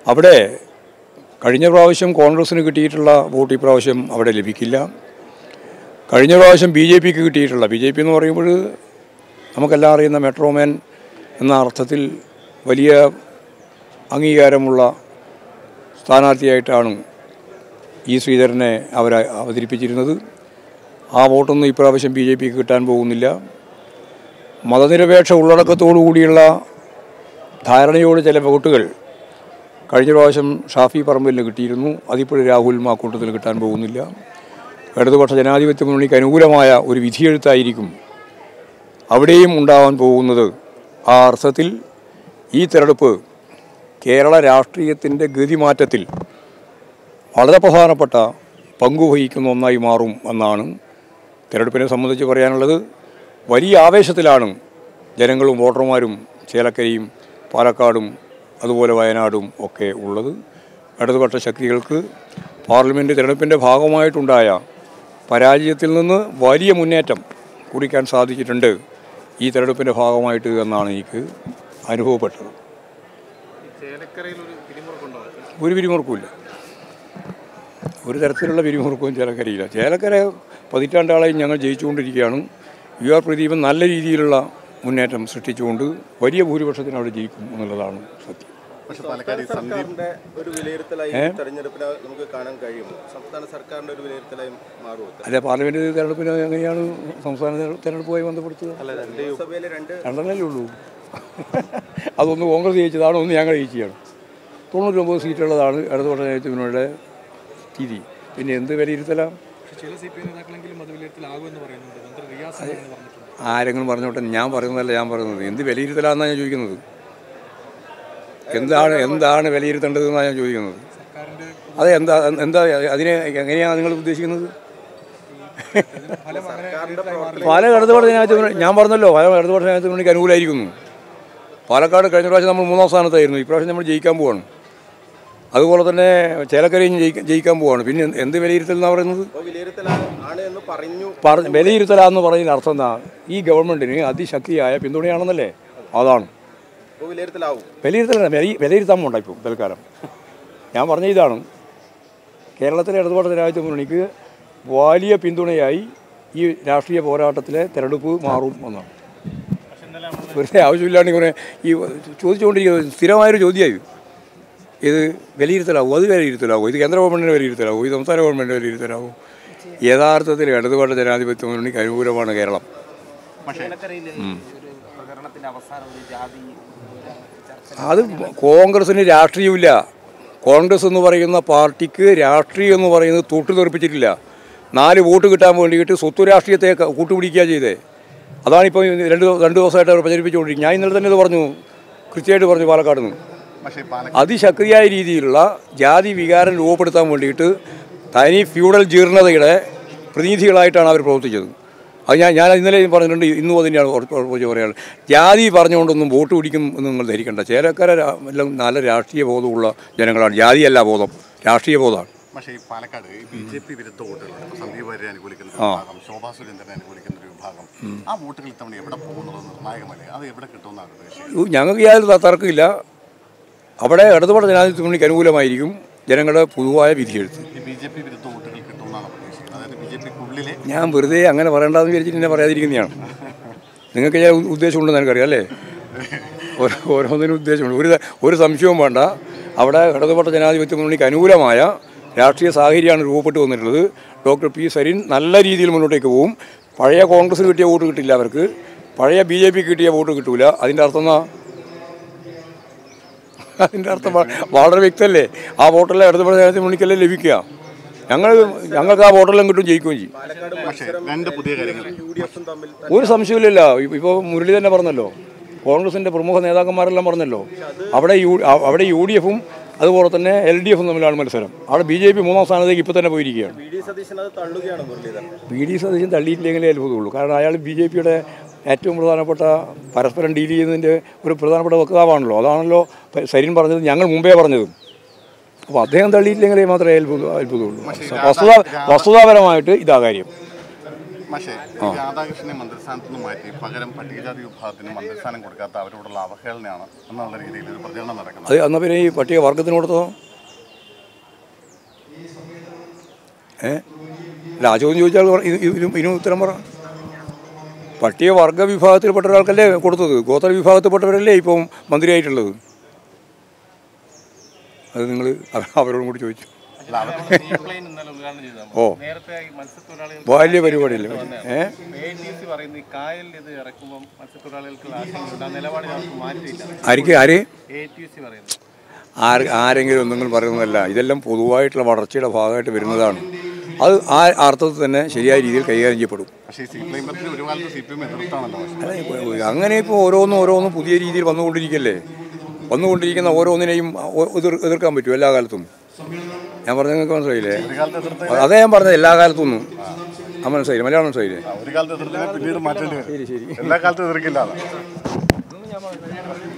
അവിടെ കഴിഞ്ഞ പ്രാവശ്യം കോൺഗ്രസ്സിന് കിട്ടിയിട്ടുള്ള വോട്ട് ഇപ്രാവശ്യം അവിടെ ലഭിക്കില്ല കഴിഞ്ഞ പ്രാവശ്യം ബി ജെ പിക്ക് കിട്ടിയിട്ടുള്ള ബി ജെ പി എന്ന് പറയുമ്പോൾ നമുക്കെല്ലാം അറിയുന്ന മെട്രോമാൻ എന്ന അർത്ഥത്തിൽ വലിയ അംഗീകാരമുള്ള സ്ഥാനാർത്ഥിയായിട്ടാണ് ഇ ശ്രീധരനെ അവർ അവതരിപ്പിച്ചിരുന്നത് ആ വോട്ടൊന്നും ഇപ്രാവശ്യം ബി ജെ പിക്ക് കിട്ടാൻ പോകുന്നില്ല മതനിരപേക്ഷ ഉള്ളടക്കത്തോടു കൂടിയുള്ള ധാരണയോട് ചില വോട്ടുകൾ കഴിഞ്ഞ പ്രാവശ്യം ഷാഫി പറമ്പലിന് കിട്ടിയിരുന്നു അതിപ്പോഴും രാഹുൽ മാക്കൂട്ടത്തിൽ കിട്ടാൻ പോകുന്നില്ല ഇടതുപക്ഷ ജനാധിപത്യ മുന്നണിക്ക് അനുകൂലമായ ഒരു വിധിയെഴുത്തായിരിക്കും അവിടെയും ഉണ്ടാവാൻ പോകുന്നത് ആ അർത്ഥത്തിൽ ഈ തെരഞ്ഞെടുപ്പ് കേരള രാഷ്ട്രീയത്തിൻ്റെ ഗതിമാറ്റത്തിൽ വളരെ പ്രധാനപ്പെട്ട പങ്കുവഹിക്കുന്ന ഒന്നായി മാറും എന്നാണ് തെരഞ്ഞെടുപ്പിനെ സംബന്ധിച്ച് പറയാനുള്ളത് വലിയ ആവേശത്തിലാണ് ജനങ്ങളും വോട്ടർമാരും ചേലക്കരയും പാലക്കാടും അതുപോലെ വയനാടും ഒക്കെ ഉള്ളത് ഇടതുപക്ഷ ശക്തികൾക്ക് പാർലമെൻറ്റ് തിരഞ്ഞെടുപ്പിൻ്റെ ഭാഗമായിട്ടുണ്ടായ പരാജയത്തിൽ നിന്ന് വലിയ മുന്നേറ്റം കുറിക്കാൻ സാധിച്ചിട്ടുണ്ട് ഈ തെരഞ്ഞെടുപ്പിൻ്റെ ഭാഗമായിട്ട് എന്നാണ് എനിക്ക് അനുഭവപ്പെട്ടത് ചേലക്കരയിൽ ഒരു പിരിമുറുക്കുണ്ടോ ഒരു പിരിമുറുക്കുമില്ല ഒരു തരത്തിലുള്ള പിരിമുറുക്കവും ചേലക്കരയില്ല ചേലക്കര പതിറ്റാണ്ടാളായി ഞങ്ങൾ ജയിച്ചുകൊണ്ടിരിക്കുകയാണ് യു ആർ പ്രദീപൻ നല്ല രീതിയിലുള്ള മുന്നേറ്റം സൃഷ്ടിച്ചുകൊണ്ട് വലിയ ഭൂരിപക്ഷത്തിന് അവിടെ ജയിക്കും എന്നുള്ളതാണ് സത്യം പക്ഷെ പാലക്കാട് ഈ സന്ദീപ് സർക്കാരിന്റെ ഒരു വിലയിരുത്തലായി തെരഞ്ഞെടുപ്പിനെ നമുക്ക് കാണാൻ കഴിയുമോ സംസ്ഥാന സർക്കാരിന്റെ ഒരു വിലയിരുത്തലായി മാറുമോ അല്ലെ പാർലമെൻറ്റ് തെരഞ്ഞെടുപ്പിന് എങ്ങനെയാണ് സംസ്ഥാന തെര- തെരഞ്ഞെടുപ്പുമായി ബന്ധപ്പെടുത്തുക ലോക്സഭയിലെ രണ്ട് രണ്ടെണ്ണല്ലേ ഉള്ളൂ അതൊന്ന് കോൺഗ്രസ് ജയിച്ചതാണ് ഒന്ന് ഞങ്ങൾ ജയിച്ചതാണ് തൊണ്ണൂറ്റൊമ്പത് സീറ്റുള്ളതാണ് ഇടതുപക്ഷ ജനാധിപത്യത്തിനുള്ള സ്ഥിതി പിന്നെ എന്ത് വിലയിരുത്തലാം പക്ഷേ ചില സി പി ഐ നേതാക്കളെങ്കിലും അത് വിലയിരുത്തലാകുമെന്ന് പറയുന്നുണ്ട് മന്ത്രി റിയാസ് അങ്ങനെ പറഞ്ഞിട്ടുണ്ട് ആരെങ്കിലും പറഞ്ഞോട്ടെ ഞാൻ പറയുന്നതല്ല ഞാൻ പറയുന്നത് എന്ത് വിലയിരുത്തലാന്നാണ് ഞാൻ ചോദിക്കുന്നത് എന്താണ് എന്താണ് വിലയിരുത്തേണ്ടതെന്നാണ് ഞാൻ ചോദിക്കുന്നത് സർക്കാരിന്റെ അതെ എന്താ എന്താ അതിനെ എങ്ങനെയാണ് നിങ്ങൾ ഉദ്ദേശിക്കുന്നത് ഫലം അങ്ങനെ പല ഇടതുപക്ഷ ജനാധിപത്യ ഞാൻ പറഞ്ഞല്ലോ പല ഇടതുപക്ഷ ജനാധിപത്യ മുന്നണിക്ക് അനുകൂലമായിരിക്കുന്നു പാലക്കാട് കഴിഞ്ഞ പ്രാവശ്യം നമ്മൾ മൂന്നാം സ്ഥാനത്തായിരുന്നു ഇപ്രാവശ്യം നമ്മൾ ജയിക്കാൻ പോവാണ് അതുപോലെ തന്നെ ചേലക്കരയും ജയിക്കാൻ ജയിക്കാൻ പോവാണ് പിന്നെ എന്ത് എന്ത് വിലയിരുത്തൽ എന്നാണ് പറയുന്നത് അപ്പോൾ വിലയിരുത്തലാണ് ആണ് എന്ന് പറഞ്ഞു പറഞ്ഞ വിലയിരുത്തലാന്ന് പറയുന്ന അർത്ഥം എന്താ ഈ ഗവൺമെൻറ്റിന് അതിശക്തിയായ പിന്തുണയാണെന്നല്ലേ അതാണ് അപ്പോൾ വിലയിരുത്തലാവും വിലയിരുത്തലല്ല വില വിലയിരുത്താൻ പോണ്ട ഇപ്പോൾ തൽക്കാലം ഞാൻ പറഞ്ഞ ഇതാണ് കേരളത്തിലെ ഇടതുപാട് ജനാധിപത്യ മുന്നണിക്ക് വലിയ പിന്തുണയായി ഈ രാഷ്ട്രീയ പോരാട്ടത്തിലെ തെരഞ്ഞെടുപ്പ് മാറും എന്നാണ് വെറുതെ ആവശ്യമില്ലാണ്ട് ഇങ്ങനെ ഈ ചോദിച്ചുകൊണ്ടിരിക്കുന്നത് സ്ഥിരമായൊരു ചോദ്യമായി ഇത് വിലയിരുത്തലാവും അത് വിലയിരുത്തലാവും ഇത് കേന്ദ്ര ഗവൺമെൻറ്റിന് വിലയിരുത്തലാവും ഇത് സംസ്ഥാന ഗവൺമെൻറ് വിലയിരുത്തലാവും യഥാർത്ഥത്തിൽ ഇടതുപാട് ജനാധിപത്യ മുന്നണിക്ക് അനുകൂലമാണ് കേരളം പ്രകടനത്തിന്റെ അവസാനം ഒരു ജാതി അത് കോൺഗ്രസിന് രാഷ്ട്രീയമില്ല കോൺഗ്രസ് എന്ന് പറയുന്ന പാർട്ടിക്ക് രാഷ്ട്രീയം എന്ന് പറയുന്നത് തൊട്ട് തെറിപ്പിച്ചിട്ടില്ല നാല് വോട്ട് കിട്ടാൻ വേണ്ടിയിട്ട് സ്വത്ത് രാഷ്ട്രീയത്തെ ക- കൂട്ടുപിടിക്കുക ചെയ്തേ അതാണിപ്പോൾ രണ്ട് ദിവ- രണ്ട് ദിവസമായിട്ട് അവർ പ്രചരിപ്പിച്ചുകൊണ്ടിരിക്കുന്നത് ഞാൻ ഇന്നലെ തന്നെ ഇത് പറഞ്ഞു കൃത്യമായിട്ട് പറഞ്ഞു പാലക്കാട് നിന്ന് പക്ഷേ പാലക്കാട് അതിശക്തിയായ രീതിയിലുള്ള ജാതി വികാരം രൂപപ്പെടുത്താൻ വേണ്ടിയിട്ട് തനി ഫ്യൂഡൽ ജീർണതയുടെ പ്രതിനിധികളായിട്ടാണ് അവർ പ്രവർത്തിച്ചത് അത് ഞാൻ ഞാൻ ഇന്നലെ പറഞ്ഞിട്ടുണ്ട് ഇന്നും അതിനെയാണ് ഉറപ്പിച്ച് പറയാനുള്ളത് ജാതി പറഞ്ഞുകൊണ്ടൊന്നും വോട്ട് പിടിക്കും എന്ന് നിങ്ങൾ ധരിക്കേണ്ട ചേലക്കര രാ- എല്ലാം നല്ല രാഷ്ട്രീയ ബോധമുള്ള ജനങ്ങളാണ് ജാതിയല്ല ബോധം രാഷ്ട്രീയ ബോധമാണ് പക്ഷേ ഈ പാലക്കാട് ഈ ബി ജെ പി വിരുദ്ധ വോട്ടുകൾ ഇപ്പോൾ സന്ദീപ് വാര്യരെ അനുകൂലിക്കുന്ന ഒരു വിഭാഗം ശോഭാ സുരേന്ദ്രനെ അനുകൂലിക്കുന്ന ഒരു വിഭാഗം ആ വോട്ടുകൾ ഇത്തവണ എവിടെ പോകുന്നത് നിർണായകമല്ലേ അത് എവിടെ കിട്ടുമെന്നാണ് പ്രതീക്ഷിക്കുന്നത് ഇത് ഞങ്ങൾക്ക് യാതൊരു ത- തർക്കമില്ല അവിടെ ഇടതുപാട് ജനാധിപത്യ മുന്നണിക്ക് അനുകൂലമായിരിക്കും ജനങ്ങളുടെ പൊതുവായ വിധിയെഴുത്ത് ഈ ബി ജെ പി വിരുദ്ധ വോട്ടുകൾ കിട്ടുമെന്നാണ് പ്രതീക്ഷിക്കുന്നത് അതായത് ബി ജെ പിക്കുള്ളിലെ ഞാൻ വെറുതെ അങ്ങനെ പറയണ്ടെന്ന് വിചാരിച്ചിട്ട് എന്നെ പറയാതിരിക്കുന്നതാണ് നിങ്ങൾക്ക് ഞാൻ ഉ- ഉദ്ദേശമുണ്ടെന്ന് എനിക്കറിയാം അല്ലേ ഓരോ ഓരോന്നിനും ഉദ്ദേശമുണ്ട് ഒരു ത- ഒരു സംശയവും വേണ്ട അവിടെ ഇടതുപക്ഷ ജനാധിപത്യ മുന്നണിക്ക് അനുകൂലമായ രാഷ്ട്രീയ സാഹചര്യമാണ് രൂപപ്പെട്ടു വന്നിട്ടുള്ളത് ഡോക്ടർ പി സരിൻ നല്ല രീതിയിൽ മുന്നോട്ടേക്ക് പോകും പഴയ കോൺഗ്രസ്സിന് കിട്ടിയ വോട്ട് കിട്ടില്ല അവർക്ക് പഴയ ബി ജെ പി കിട്ടിയ വോട്ട് കിട്ടൂല അതിൻ്റെ അർത്ഥം എന്നാ അതിൻ്റെ അർത്ഥം വ- വളരെ വ്യക്തമല്ലേ ആ വോട്ടെല്ലാം ഇടതുപക്ഷ ജനാധിപത്യ മുന്നണിക്കല്ലേ ലഭിക്കുക ഞങ്ങൾ ഞങ്ങൾക്ക് ആ വോട്ടെല്ലാം കിട്ടും ജയിക്കുകയും ചെയ്യും പാലക്കാട് പക്ഷേ രണ്ട് പുതിയ കാര്യങ്ങൾ യു ഡി എഫും തമ്മിൽ ഒരു സംശയമില്ലല്ലോ ഇപ്പോൾ മുരളി തന്നെ പറഞ്ഞല്ലോ കോൺഗ്രസിൻ്റെ പ്രമുഖ നേതാക്കന്മാരെല്ലാം പറഞ്ഞല്ലോ അവിടെ യു അ- അവിടെ യു ഡി എഫും അതുപോലെ തന്നെ എൽ ഡി എഫും തമ്മിലാണ് മത്സരം അവിടെ ബി ജെ പി മൂന്നാം സ്ഥാനത്തേക്ക് ഇപ്പോൾ തന്നെ പോയിരിക്കുകയാണ് വി ഡി സതീശൻ അത് തള്ളുകയാണ് മുരളീധരൻ ബി ഡി സതീശൻ തള്ളിയിട്ടില്ലെങ്കിലേ അത്ഭുതമുള്ളൂ കാരണം അയാൾ ബി ജെ പിയുടെ ഏറ്റവും പ്രധാനപ്പെട്ട പരസ്പരം ഡീൽ ചെയ്യുന്നതിൻ്റെ ഒരു പ്രധാനപ്പെട്ട വക്താവാണല്ലോ അതാണല്ലോ പ- സരിൻ പറഞ്ഞത് ഞങ്ങൾ മുമ്പേ പറഞ്ഞതും അപ്പോൾ അദ്ദേഹം തള്ളിയിട്ടില്ലെങ്കിലേ മാത്രമേ അത്ഭുത അത്ഭുതമുള്ളൂ വസ്തുത വസ്തുതാപരമായിട്ട് ഇതാ കാര്യം പക്ഷേ രാധാകൃഷ്ണനെ മന്ത്രിസ്ഥാനത്ത് നിന്ന് മാറ്റി പകരം പട്ടികജാതി വിഭാഗത്തിന് മന്ത്രിസ്ഥാനം കൊടുക്കാത്ത അവരോടുള്ള അവഹേളനയാണ് എന്നുള്ള രീതിയിൽ ഒരു പ്രചരണം നടക്കുന്നത് അത് എന്നാൽ പിന്നെ ഈ പട്ടിക വർഗത്തിന് കൊടുത്തോ ഏ അല്ല ആ ചോദ്യം ചോദിച്ചാൽ പറ- ഇത് ഇതിനും ഇതിനും ഉത്തരം പറ പട്ടിക വർഗ വിഭാഗത്തിൽപ്പെട്ട ഒരാൾക്കല്ലേ കൊടുത്തത് ഗോത്ര വിഭാഗത്തിൽപ്പെട്ടവരല്ലേ ഇപ്പം മന്ത്രിയായിട്ടുള്ളത് അത് നിങ്ങൾ അവരോടും കൂടി ചോദിച്ചു അല്ല അവർ പ്ലെയിൻ ഇന്നലെ ഉദ്ഘാടനം ചെയ്തതാണ് ഓ നേരത്തെ ഈ മത്സ്യത്തൊഴിലാളികൾ വലിയ പരിപാടിയല്ലേ ഏ എ ടി സി പറയുന്നത് ഈ കായലിൽ ഇത് ഇറക്കുമ്പോൾ മത്സ്യത്തൊഴിലാളികൾക്ക് ആശങ്കയുണ്ട് ആ നിലപാട് അവർക്ക് മാറ്റിയില്ല ആർക്ക് ആര് എ ടി സി പറയുന്നത് ആര് ആരെങ്കിലും എന്തെങ്കിലും പറയുന്നതല്ല ഇതെല്ലാം പൊതുവായിട്ടുള്ള വളർച്ചയുടെ ഭാഗമായിട്ട് വരുന്നതാണ് അത് ആ അർത്ഥത്തിൽ തന്നെ ശരിയായ രീതിയിൽ കൈകാര്യം ചെയ്യപ്പെടും പക്ഷേ ഈ സി പി എം ഒരു കാലത്ത് സി പി എം എതിർത്താണല്ലോ പക്ഷേ അല്ല ഇപ്പൊ അങ്ങനെ ഇപ്പോൾ ഓരോന്നും ഓരോന്നും പുതിയ രീതിയിൽ വന്നുകൊണ്ടിരിക്കല്ലേ വന്നുകൊണ്ടിരിക്കുന്ന ഓരോന്നിനെയും ഒ- എതിർ എതിർക്കാൻ പറ്റും എല്ലാ കാലത്തും ഞാൻ പറഞ്ഞ നിങ്ങൾക്ക് മനസ്സിലായില്ലേ ഒരു കാലത്ത് എതിർത്ത് അ- അതേ ഞാൻ പറഞ്ഞത് എല്ലാ കാലത്തൊന്നും ആ മനസ്സിലായില്ലേ മലയാളം മനസ്സിലായില്ലേ ഒരു കാലത്ത് എതിർത്തിനെ പിന്നീട് മാറ്റേണ്ടി വരും എല്ലാ കാലത്തും എതിർക്കില്ല